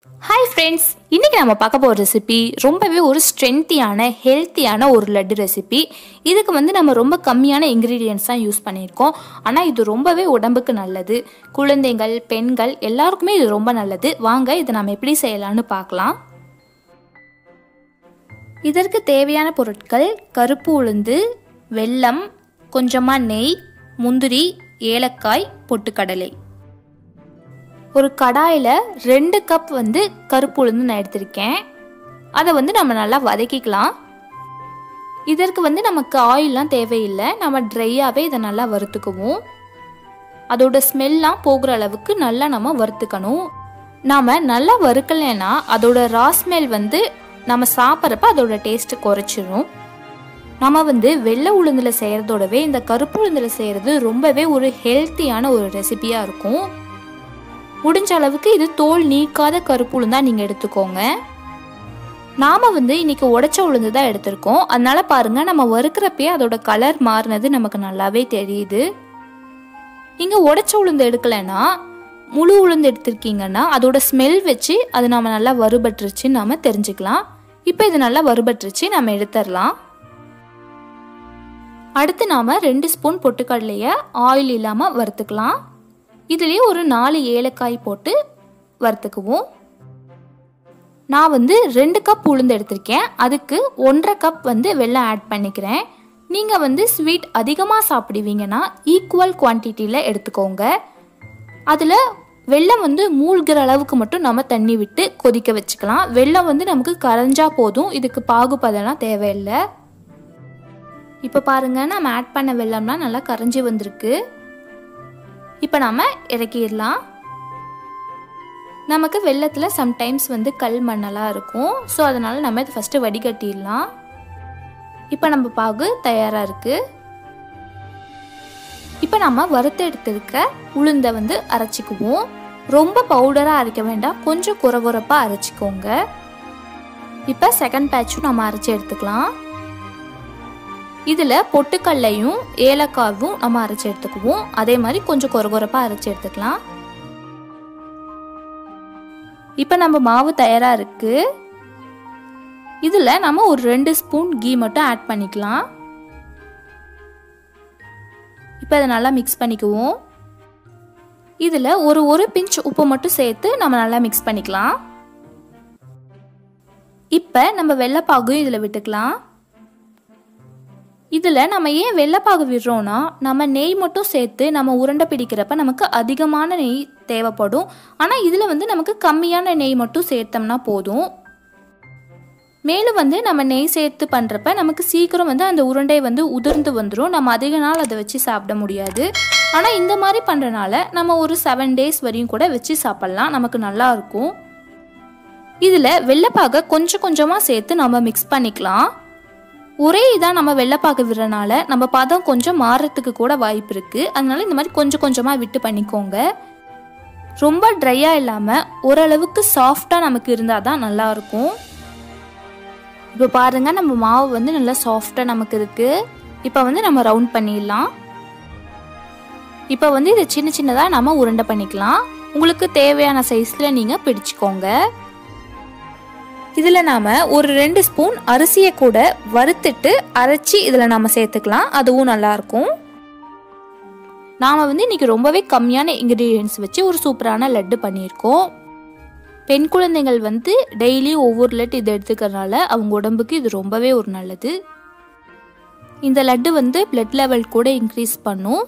hi friends இன்றைக்கி நம்ம பார்க்க போகிற ரெசிபி ரொம்பவே ஒரு ஸ்ட்ரென்த்தியான ஹெல்த்தியான ஒரு லட்டு ரெசிபி இதுக்கு வந்து நம்ம ரொம்ப கம்மியான இன்க்ரீடியன்ஸ் தான் யூஸ் பண்ணியிருக்கோம் ஆனால் இது ரொம்பவே உடம்புக்கு நல்லது குழந்தைகள் பெண்கள் எல்லாருக்குமே இது ரொம்ப நல்லது வாங்க இதை நம்ம எப்படி செய்யலாம்னு பார்க்கலாம் இதற்கு தேவையான பொருட்கள் கருப்பு உளுந்து வெல்லம் கொஞ்சமாக நெய் முந்திரி ஏலக்காய் பொட்டுக்கடலை ஒரு கடாயில் ரெண்டு கப் வந்து கருப்பு உளுந்து நான் எடுத்திருக்கேன் அதை வந்து நம்ம நல்லா வதக்கிக்கலாம் இதற்கு வந்து நமக்கு ஆயிலெலாம் தேவையில்லை நம்ம ட்ரையாகவே இதை நல்லா வறுத்துக்குவோம் அதோட ஸ்மெல்லாம் போகிற அளவுக்கு நல்லா நம்ம வறுத்துக்கணும் நாம் நல்லா வறுக்கலைன்னா அதோட ரா ஸ்மெல் வந்து நம்ம சாப்பிட்றப்ப அதோட டேஸ்ட்டு குறைச்சிரும் நம்ம வந்து வெள்ளை உளுந்தில் செய்கிறதோடவே இந்த கருப்பு உளுந்தில் செய்கிறது ரொம்பவே ஒரு ஹெல்த்தியான ஒரு ரெசிபியாக இருக்கும் முடிஞ்ச அளவுக்கு இது தோல் நீக்காத கருப்பு உளுந்தா நீங்கள் எடுத்துக்கோங்க நாம் வந்து இன்னைக்கு உடைச்ச உளுந்து தான் எடுத்திருக்கோம் அதனால பாருங்க நம்ம வறுக்கிறப்பே அதோட கலர் மாறினது நமக்கு நல்லாவே தெரியுது நீங்கள் உடைச்ச உளுந்து எடுக்கலைன்னா முழு உளுந்து எடுத்திருக்கீங்கன்னா அதோட ஸ்மெல் வச்சு அது நம்ம நல்லா வறுபட்டுருச்சுன்னு நாம தெரிஞ்சுக்கலாம் இப்போ இது நல்லா வறுபட்டுருச்சு நம்ம எடுத்துடலாம் அடுத்து நாம் ரெண்டு ஸ்பூன் பொட்டுக்கடலையை ஆயில் இல்லாமல் வறுத்துக்கலாம் இதுலேயே ஒரு நாலு ஏலக்காய் போட்டு வறுத்துக்குவோம் நான் வந்து ரெண்டு கப் உளுந்து எடுத்திருக்கேன் அதுக்கு ஒன்றரை கப் வந்து வெல்லம் ஆட் பண்ணிக்கிறேன் நீங்கள் வந்து ஸ்வீட் அதிகமாக சாப்பிடுவீங்கன்னா ஈக்குவல் குவான்டிட்டியில் எடுத்துக்கோங்க அதில் வெல்லம் வந்து மூழ்கிற அளவுக்கு மட்டும் நம்ம தண்ணி விட்டு கொதிக்க வச்சுக்கலாம் வெல்லம் வந்து நமக்கு கரைஞ்சா போதும் இதுக்கு பாகுபதெல்லாம் தேவையில்லை இப்போ பாருங்கள் நம்ம ஆட் பண்ண வெல்லம்லாம் நல்லா கரைஞ்சி வந்திருக்கு இப்போ நாம் இறக்கிடலாம் நமக்கு வெள்ளத்தில் சம்டைம்ஸ் வந்து கல் மண்ணெல்லாம் இருக்கும் ஸோ அதனால் நம்ம இதை ஃபஸ்ட்டு வடிகட்டிடலாம் இப்போ நம்ம பாகு தயாராக இருக்குது இப்போ நம்ம வறுத்து எடுத்திருக்க உளுந்தை வந்து அரைச்சிக்குவோம் ரொம்ப பவுடராக அரைக்க வேண்டாம் கொஞ்சம் குறகுறப்பாக அரைச்சிக்கோங்க இப்போ செகண்ட் பேட்சும் நம்ம அரைச்சி எடுத்துக்கலாம் இதில் பொட்டுக்கல்லையும் ஏலக்காயும் நம்ம அரைச்சி எடுத்துக்குவோம் அதே மாதிரி கொஞ்சம் கொரகொரப்பாக அரைச்சி எடுத்துக்கலாம் இப்போ நம்ம மாவு தயாராக இருக்குது இதில் நம்ம ஒரு ரெண்டு ஸ்பூன் கீ மட்டும் ஆட் பண்ணிக்கலாம் இப்போ அதை நல்லா மிக்ஸ் பண்ணிக்குவோம் இதில் ஒரு ஒரு பிஞ்ச் உப்பு மட்டும் சேர்த்து நம்ம நல்லா மிக்ஸ் பண்ணிக்கலாம் இப்போ நம்ம வெள்ளைப்பாகும் இதில் விட்டுக்கலாம் இதில் நம்ம ஏன் வெள்ளைப்பாகு விடுறோன்னா நம்ம நெய் மட்டும் சேர்த்து நம்ம உருண்டை பிடிக்கிறப்ப நமக்கு அதிகமான நெய் தேவைப்படும் ஆனால் இதில் வந்து நமக்கு கம்மியான நெய் மட்டும் சேர்த்தோம்னா போதும் மேலும் வந்து நம்ம நெய் சேர்த்து பண்ணுறப்ப நமக்கு சீக்கிரம் வந்து அந்த உருண்டை வந்து உதிர்ந்து வந்துடும் நம்ம அதிக நாள் அதை வச்சு சாப்பிட முடியாது ஆனால் இந்த மாதிரி பண்ணுறனால நம்ம ஒரு செவன் டேஸ் வரையும் கூட வச்சு சாப்பிட்லாம் நமக்கு நல்லா இருக்கும் இதில் வெள்ளைப்பாகை கொஞ்சம் கொஞ்சமாக சேர்த்து நம்ம மிக்ஸ் பண்ணிக்கலாம் ஒரே இதாக நம்ம வெள்ளைப்பாக்கு விடுறனால நம்ம பதம் கொஞ்சம் மாறுறதுக்கு கூட வாய்ப்பு இருக்குது அதனால இந்த மாதிரி கொஞ்சம் கொஞ்சமாக விட்டு பண்ணிக்கோங்க ரொம்ப ட்ரையாக இல்லாமல் ஓரளவுக்கு சாஃப்டாக நமக்கு இருந்தால் தான் நல்லாயிருக்கும் இப்போ பாருங்கள் நம்ம மாவு வந்து நல்லா சாஃப்டாக நமக்கு இருக்குது இப்போ வந்து நம்ம ரவுண்ட் பண்ணிடலாம் இப்போ வந்து இதை சின்ன சின்னதாக நம்ம உருண்டை பண்ணிக்கலாம் உங்களுக்கு தேவையான சைஸில் நீங்கள் பிடிச்சிக்கோங்க இதில் நாம் ஒரு ரெண்டு ஸ்பூன் அரிசியை கூட வறுத்துட்டு அரைச்சி இதில் நாம் சேர்த்துக்கலாம் அதுவும் நல்லாயிருக்கும் நாம் வந்து இன்றைக்கி ரொம்பவே கம்மியான இன்க்ரீடியன்ஸ் வச்சு ஒரு சூப்பரான லட்டு பண்ணியிருக்கோம் பெண் குழந்தைகள் வந்து டெய்லி ஒவ்வொரு லட்டு இதை எடுத்துக்கிறனால அவங்க உடம்புக்கு இது ரொம்பவே ஒரு நல்லது இந்த லட்டு வந்து பிளட் லெவல் கூட இன்க்ரீஸ் பண்ணும்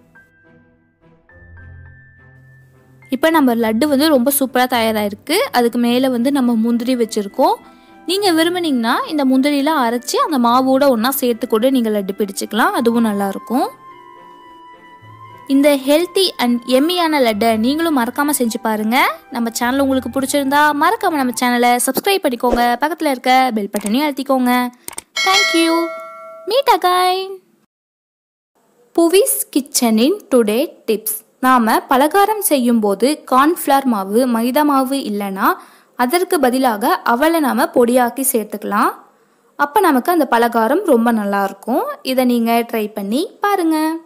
இப்போ நம்ம லட்டு வந்து ரொம்ப சூப்பராக தயாராகிருக்கு அதுக்கு மேலே வந்து நம்ம முந்திரி வச்சுருக்கோம் நீங்கள் விரும்புனீங்கன்னா இந்த முந்திரியெலாம் அரைச்சி அந்த மாவோட ஒன்றா சேர்த்து கூட நீங்கள் லட்டு பிடிச்சிக்கலாம் அதுவும் நல்லாயிருக்கும் இந்த ஹெல்த்தி அண்ட் எம்மியான லட்டை நீங்களும் மறக்காமல் செஞ்சு பாருங்கள் நம்ம சேனல் உங்களுக்கு பிடிச்சிருந்தா மறக்காமல் நம்ம சேனலை சப்ஸ்கிரைப் பண்ணிக்கோங்க பக்கத்தில் இருக்க பெல் பட்டனையும் அழுத்திக்கோங்க தேங்க்யூ மீட் அகைன் புவிஸ் கிச்சனின் டுடே டிப்ஸ் நாம் பலகாரம் செய்யும்போது கார்ன்ஃப்ளவர் மாவு மைதா மாவு இல்லைன்னா அதற்கு பதிலாக அவளை நாம் பொடியாக்கி சேர்த்துக்கலாம் அப்போ நமக்கு அந்த பலகாரம் ரொம்ப நல்லாயிருக்கும் இதை நீங்கள் ட்ரை பண்ணி பாருங்கள்